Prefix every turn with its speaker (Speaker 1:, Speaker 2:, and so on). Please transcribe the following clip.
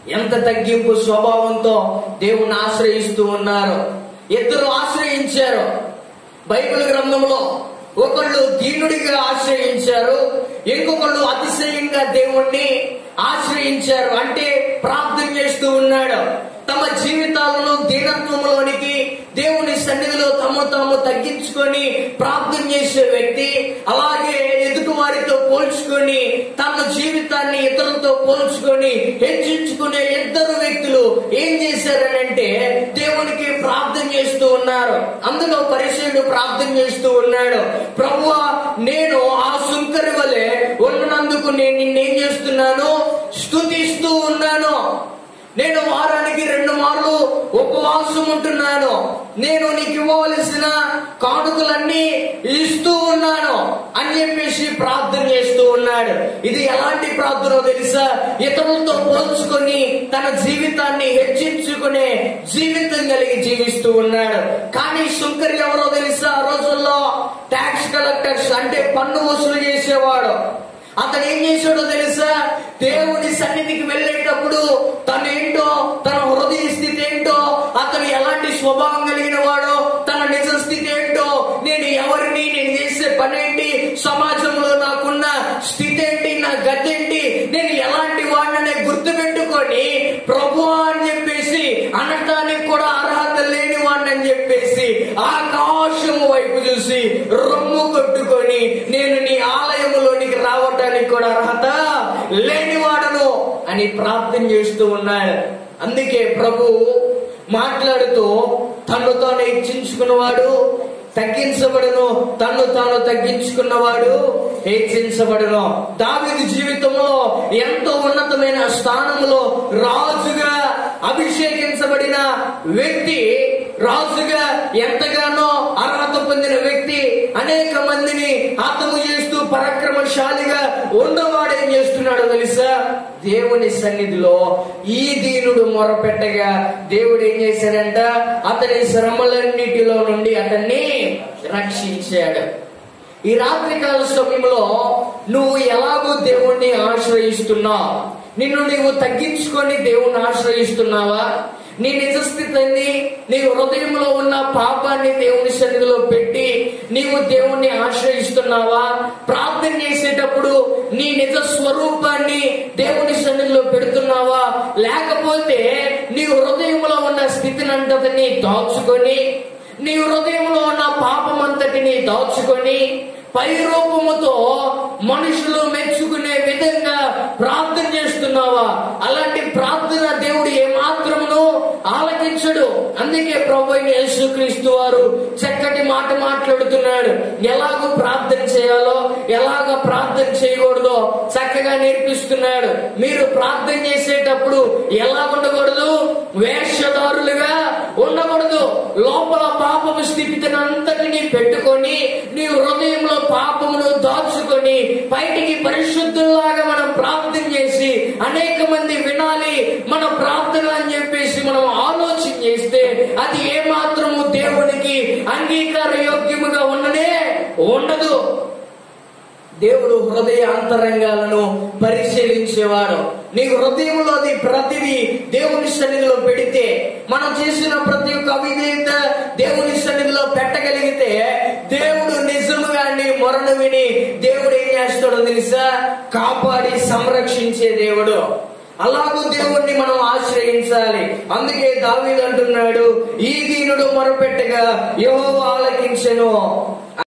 Speaker 1: ఎంత తగ్గింపు స్వభావంతో దేవుని ఆశ్రయిస్తూ ఉన్నారు ఇద్దరు ఆశ్రయించారు బైబిల్ గ్రంథంలో ఒకళ్ళు దీనుడిగా ఆశ్రయించారు ఇంకొకళ్ళు అతిశయంగా దేవుణ్ణి ఆశ్రయించారు అంటే ప్రార్థన చేస్తూ ఉన్నాడు తమ జీవితాలను దీనత్వంలోనికి దేవుని సన్నిధిలో తమ తాము తగ్గించుకొని ప్రార్థన చేసే వ్యక్తి అలాగే ఎదుటి వారితో పోల్చుకొని తన జీవితాన్ని ఇతరులతో పోల్చుకొని హెచ్చించుకునే ఇద్దరు వ్యక్తులు ఏం చేశారనంటే దేవునికి ప్రార్థన చేస్తూ ఉన్నారు అందులో పరిశీలుడు ప్రార్థన చేస్తూ ఉన్నాడు ప్రభువా నేను ఆ సుంకరి వలె ఉన్నందుకు నేను నిన్నేం చేస్తున్నాను స్తుతిస్తూ ఉన్నాను నేను వారానికి రెండు మార్లు ఉపవాసం ఉంటున్నాను నేను నీకు ఇవ్వవలసిన కానుకలన్నీ ఇస్తూ ఉన్నాను అని చెప్పేసి ప్రార్థన చేస్తూ ఉన్నాడు ఇది ఎలాంటి ప్రార్థన తెలుసా ఇతరులతో పోల్చుకొని తన జీవితాన్ని హెచ్చించుకునే జీవితం కలిగి జీవిస్తూ ఉన్నాడు కానీ శుంకరి ఎవరో తెలుసా ఆ రోజుల్లో ట్యాక్స్ కలెక్టర్స్ అంటే పన్ను వసూలు చేసేవాడు అతను ఏం చేశాడో తెలుసా దేవుని సన్నిధికి వెళ్ళేటప్పుడు తను ఏంటో తన హృదయ స్థితి ఏంటో అతను ఎలాంటి స్వభావం కలిగిన వాడో తన నిజ స్థితి ఏంటో నేను ఎవరిని నేను చేసే పని ఏంటి సమాజంలో నాకున్న స్థితి ఏంటి నా గతి ఏంటి నేను ఎలాంటి వాడిని గుర్తు పెట్టుకొని ప్రభు అని చెప్పేసి అనటానికి కూడా అర్హత లేని వాడిని అని చెప్పేసి ఆకాశము వైపు చూసి రొమ్ము కొట్టుకొని నేను నీ ఆలయములోనికి రావటానికి కూడా అర్హత లేనివాడను అని ప్రార్థన చేస్తూ ఉన్నాడు అందుకే ప్రభు మాట్లాడుతూ తను తాను హెచ్చించుకున్నవాడు తగ్గించబడును తను తాను తగ్గించుకున్నవాడు హెచ్చించబడును దావిది జీవితంలో ఎంతో ఉన్నతమైన స్థానంలో రాజుగా అభిషేకించబడిన వ్యక్తి రాజుగా ఎంతగానో అర్హత పొందిన వ్యక్తి అనేక మందిని హతము చేస్తూ పరాక్రమశాలిగా ఉన్నవాడు ఏం చేస్తున్నాడో తెలుసా దేవుని సన్నిధిలో ఈ దీనుడు మొరపెట్టగా దేవుడు ఏం చేశాడంట అతని శ్రమలన్నిటిలో నుండి అతన్ని రక్షించాడు ఈ రాత్రికాల సమయంలో నువ్వు ఎలాగో దేవుణ్ణి ఆశ్రయిస్తున్నావు నిన్ను నీవు తగ్గించుకొని దేవుణ్ణి ఆశ్రయిస్తున్నావా నీ నిజస్థితిని నీ హృదయంలో ఉన్న పాపాన్ని దేవుని సన్నిధిలో పెట్టి నీవు దేవుణ్ణి ఆశ్రయిస్తున్నావా ప్రార్థన చేసేటప్పుడు నీ నిజ స్వరూపాన్ని దేవుని సన్నిధిలో పెడుతున్నావా లేకపోతే నీ హృదయంలో ఉన్న స్థితిని అంతటిని దాచుకొని నీ హృదయంలో ఉన్న పాపమంతటిని దాచుకొని పై రూపముతో మనుషులు మెచ్చుకునే విధంగా ప్రార్థన చేస్తున్నావా అలాంటి ప్రార్థన దేవుడు ఏమాత్రమును ఆలకించడు అందుకే ప్రభు అయిన యేసుక్రీస్తు వారు చక్కటి మాట మాట్లాడుతున్నాడు ఎలాగో ప్రార్థన చేయాలో ఎలాగ ప్రార్థన చేయకూడదో చక్కగా నేర్పిస్తున్నాడు మీరు ప్రార్థన చేసేటప్పుడు ఎలా ఉండకూడదు వేషధారులుగా ఉండకూడదు లోపల పాపము స్థితిని అంతటిని పెట్టుకొని నీ హృదయంలో పాపమును దాచుకొని బయటికి పరిశుద్ధుల్లాగా మనం ప్రార్థన చేసి అనేక మంది వినాలి మన ప్రార్థన అని చెప్పేసి మనం ఆలోచన చేస్తే అది ఏమాత్రము దేవునికి అంగీకార యోగ్యముగా ఉండనే ఉండదు దేవుడు హృదయ అంతరంగాలను పరిశీలించేవాడు నీ హృదయంలోని ప్రతిదీ దేవుని సన్నిధిలో పెడితే మనం చేసిన ప్రతి ఒక్క అవిధేయత దేవుని సన్నిధిలో పెట్టగలిగితే దేవుడు నిజముగా నీ మొరను విని దేవుడు ఏం చేస్తాడో తెలుసా కాపాడి సంరక్షించే దేవుడు అలాగూ దేవుణ్ణి మనం ఆశ్రయించాలి అందుకే దావీదు అంటున్నాడు ఈ దీనుడు మొరపెట్టగా యెహోవా ఆలకించెను